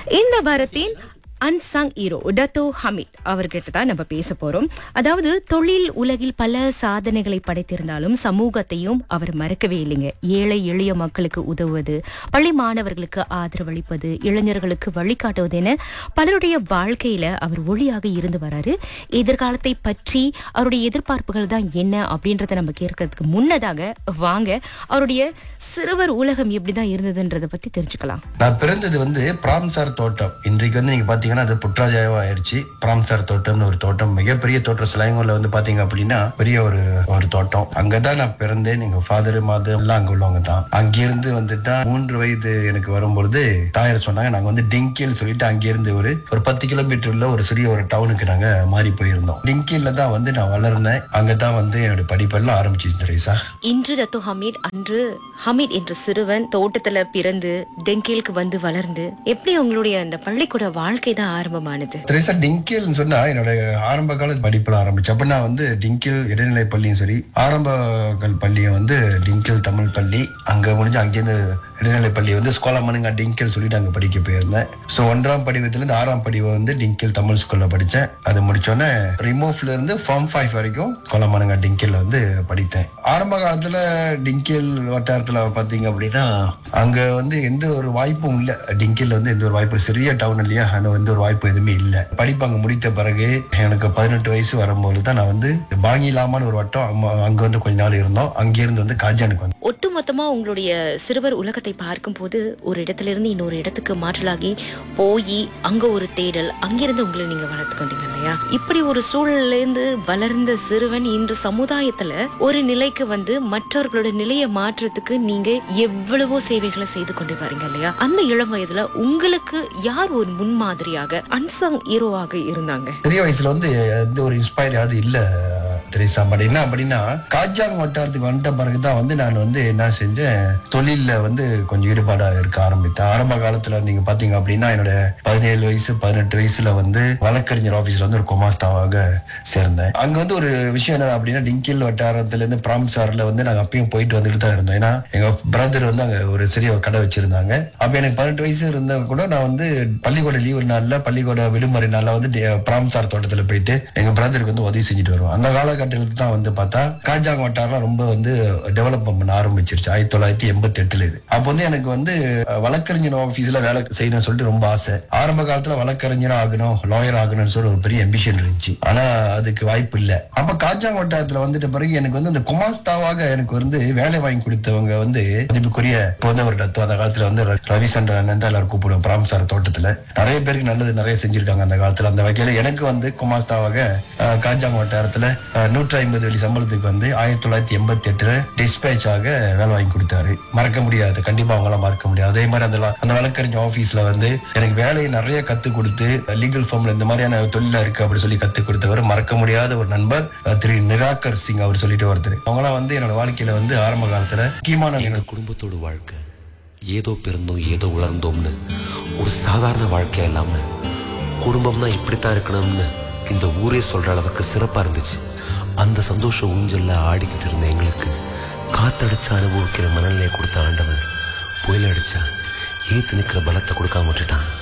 இந்த வாரத்தின் unsung hero Dato Hamid அவர்கிட்ட தான் நம்ம பேச போறோம் அதாவது தொழில் உலகில் பல சாதனைகளை படைத்திருந்தாலும் சமூகத்தையும் அவர் மறக்கவே இல்லைங்க ஏழை எளிய மக்களுக்கு உதவுவது பள்ளி மாணவர்களுக்கு ஆதரவளிப்பது இளைஞர்களுக்கு வழிகாட்டுவது என பலருடைய வாழ்க்கையில அவர் ஒளியாக இருந்து வராரு எதிர்காலத்தை பற்றி அவருடைய எதிர்பார்ப்புகள் தான் என்ன அப்படின்றத நம்ம கேட்கறதுக்கு முன்னதாக வாங்க அவருடைய சிறுவர் உலகம் எப்படிதான் இருந்ததுன்றத பத்தி தெரிஞ்சுக்கலாம் நான் பிறந்தது வந்து பிராம்சார் தோட்டம் இன்றைக்கு வந்து நீங்க பாத்தீங்கன்னா அது புட்ராஜாவா ஆயிருச்சு பிராம்சார் தோட்டம்னு ஒரு தோட்டம் மிகப்பெரிய தோட்டம் சிலாங்கூர்ல வந்து பாத்தீங்க அப்படின்னா பெரிய ஒரு ஒரு தோட்டம் அங்கதான் நான் பிறந்தேன் எங்க ஃபாதர் மாதர் எல்லாம் அங்க உள்ளவங்க தான் அங்கிருந்து வந்து தான் மூன்று வயது எனக்கு வரும்பொழுது தாயார் சொன்னாங்க நாங்க வந்து டிங்கில் சொல்லிட்டு அங்கிருந்து ஒரு ஒரு பத்து கிலோமீட்டர் உள்ள ஒரு சிறிய ஒரு டவுனுக்கு நாங்க மாறி போயிருந்தோம் டிங்கில்ல தான் வந்து நான் வளர்ந்தேன் அங்கதான் வந்து என்னோட படிப்பெல்லாம் ஆரம்பிச்சிச்சு ரைசா இன்று ரத்து ஹமீட் அன்று ஹமீட் என்ற சிறுவன் தோட்டத்துல பிறந்து டெங்கிலுக்கு வந்து வளர்ந்து எப்படி உங்களுடைய அந்த பள்ளிக்கூட வாழ்க்கை தான் ஆரம்பமானது திரேசா டிங்கில்னு சொன்னா என்னோட ஆரம்ப கால படிப்புல ஆரம்பிச்சு அப்ப நான் வந்து டிங்கில் இடைநிலை பள்ளியும் சரி ஆரம்ப கல் பள்ளியும் வந்து டிங்கில் தமிழ் பள்ளி அங்க முடிஞ்சு அங்கேருந்து இடைநிலை பள்ளி வந்து ஸ்கோலாமனுங்க டிங்கில் சொல்லிட்டு அங்க படிக்க போயிருந்தேன் ஸோ ஒன்றாம் படிவத்துல இருந்து ஆறாம் படிவை வந்து டிங்கில் தமிழ் ஸ்கூல்ல படிச்சேன் அது முடிச்சோடனே ரிமோவ்ல இருந்து ஃபார்ம் ஃபைவ் வரைக்கும் கோலமனுங்க டிங்கில்ல வந்து படித்தேன் ஆரம்ப காலத்துல டிங்கில் வட்டாரத்துல பாத்தீங்க அப்படின்னா அங்க வந்து எந்த ஒரு வாய்ப்பும் இல்ல டிங்கில் வந்து எந்த ஒரு வாய்ப்பு சிறிய டவுன் இல்லையா அங்க வந்து ஒரு வாய்ப்பு எதுவுமே இல்ல படிப்பு அங்க முடித்த பிறகு எனக்கு பதினெட்டு வயசு வரும்போது தான் நான் வந்து பாங்கிலாமான்னு ஒரு வட்டம் அம்ம- அங்க வந்து கொஞ்ச நாள் இருந்தோம் அங்கிருந்து வந்து காஜானுக்கு வந்து ஒட்டுமொத்தமா உங்களுடைய சிறுவர் உலகத்தை பார்க்கும்போது ஒரு இடத்துல இருந்து இன்னொரு இடத்துக்கு மாற்றலாகி போய் அங்க ஒரு தேடல் அங்கிருந்து உங்களை நீங்க வளர்த்து கொண்டீங்க இல்லையா இப்படி ஒரு சூழல்ல இருந்து வளர்ந்த சிறுவன் இன்று சமுதாயத்துல ஒரு நிலைக்கு வந்து மற்றவர்களோட நிலையை மாற்றத்துக்கு நீங்க எவ்வளவோ சேவைகளை செய்து கொண்டு வரீங்க இல்லையா அந்த இளம் வயதுல உங்களுக்கு யார் ஒரு முன்மாதிரியாக அன்சங் ஹீரோவாக இருந்தாங்க சிறிய வயசுல வந்து எந்த ஒரு இன்ஸ்பயர் யாவது இல்ல தெரிசா பட் என்ன அப்படின்னா காஜாங் வட்டாரத்துக்கு வந்துட்ட பிறகுதான் வந்து நான் வந்து என்ன செஞ்சேன் தொழில்ல வந்து கொஞ்சம் ஈடுபாடா இருக்க ஆரம்பித்தேன் ஆரம்ப காலத்துல நீங்க பாத்தீங்க அப்படின்னா என்னோட பதினேழு வயசு பதினெட்டு வயசுல வந்து வழக்கறிஞர் ஆபீஸ்ல வந்து ஒரு கொமாஸ்தாவாக சேர்ந்தேன் அங்க வந்து ஒரு விஷயம் என்ன அப்படின்னா டிங்கில் வட்டாரத்துல இருந்து பிராம்சார்ல வந்து நாங்க அப்பயும் போயிட்டு வந்துட்டு தான் இருந்தோம் ஏன்னா எங்க பிரதர் வந்து அங்க ஒரு சிறிய ஒரு கடை வச்சிருந்தாங்க அப்ப எனக்கு பதினெட்டு வயசு இருந்த கூட நான் வந்து பள்ளிக்கூட லீவு நாள்ல பள்ளிக்கூட விடுமுறை நாள்ல வந்து டி- பிராம்சார் தோட்டத்துல போயிட்டு எங்க பிரதருக்கு வந்து உதவி செஞ்சுட்டு வருவோம் அந்த காலகட்டத்தில் தான் வந்து பார்த்தா காஞ்சாங் வட்டாரம் ரொம்ப வந்து டெவலப் பண்ண ஆரம்பிச்சிருச்சு ஆயிரத்தி தொள்ளாயிரத்தி எண்பத்தி எட்டுல இது அப்போ வந்து எனக்கு வந்து அஹ், வழக்கறிஞர் ஆபீஸ்ல வேலை செய்யணும்னு சொல்லிட்டு ரொம்ப ஆசை ஆரம்ப காலத்துல வழக்கறிஞர் ஆகணும் லாயர் ஆகணும்னு சொல்லி ஒரு பெரிய அம்பிஷன் இருந்துச்சு ஆனா அதுக்கு வாய்ப்பு இல்ல அப்ப காஞ்சாங் வட்டாரத்துல வந்துட்ட பிறகு எனக்கு வந்து இந்த குமாஸ்தாவாக எனக்கு வந்து வேலை வாங்கி கொடுத்தவங்க வந்து மதிப்புக்குரிய இப்போ வந்து ஒரு தத்துவம் அந்த காலத்துல வந்து ர- ரவிசந்திரன் அண்ணன் தான் எல்லாரும் கூப்பிடுவோம் பிராம்சார் தோட்டத்துல நிறைய பேருக்கு நல்லது நிறைய செஞ்சிருக்காங்க அந்த காலத்துல அந்த வகையில எனக்கு வந்து குமாஸ்தாவாக அஹ், காஞ்சாங் வட்டாரத்துல நூற்றி ஐம்பது வெள்ளி சம்பளத்துக்கு வந்து ஆயிரத்தி தொள்ளாயிரத்தி எண்பத்தி எட்டுல டிஸ்பேச் ஆக வேலை வாங்கி கொடுத்தாரு மறக்க முடியாது கண்டிப்பா அவங்களாம் மறக்க முடியாது அதே மாதிரி அந்த ல- அந்த வழக்கறிஞர் ஆபீஸ்ல வந்து எனக்கு வேலையை நிறைய கத்து கொடுத்து லீகல் ஃபார்ம்ல இந்த மாதிரியான தொழில இருக்கு அப்படி சொல்லி கத்து கொடுத்தவர் மறக்க முடியாத ஒரு நண்பர் அஹ், திரு நிராகர் சிங் அவர் சொல்லிட்டு ஒருத்தர் அவங்களாம் வந்து என்னோட வாழ்க்கையில வந்து ஆரம்ப காலத்துல முக்கியமான எங்க குடும்பத்தோட வாழ்க்கை ஏதோ பிறந்தோம் ஏதோ வளர்ந்தோம்னு ஒரு சாதாரண வாழ்க்கையா இல்லாம குடும்பம்னா இப்படித்தான் இருக்கணும்னு இந்த ஊரே சொல்ற அளவுக்கு சிறப்பா இருந்துச்சு அந்த சந்தோஷ ஊஞ்சல்ல ஆடிக்கிட்டு இருந்த எங்களுக்கு காத்தடிச்சு அனுபவிக்கிற மனநிலையை கொடுத்த ஆண்டவன் புயல் அடிச்சா ஏத்து நிக்கிற பலத்தை கொடுக்காம விட்டுட்டான்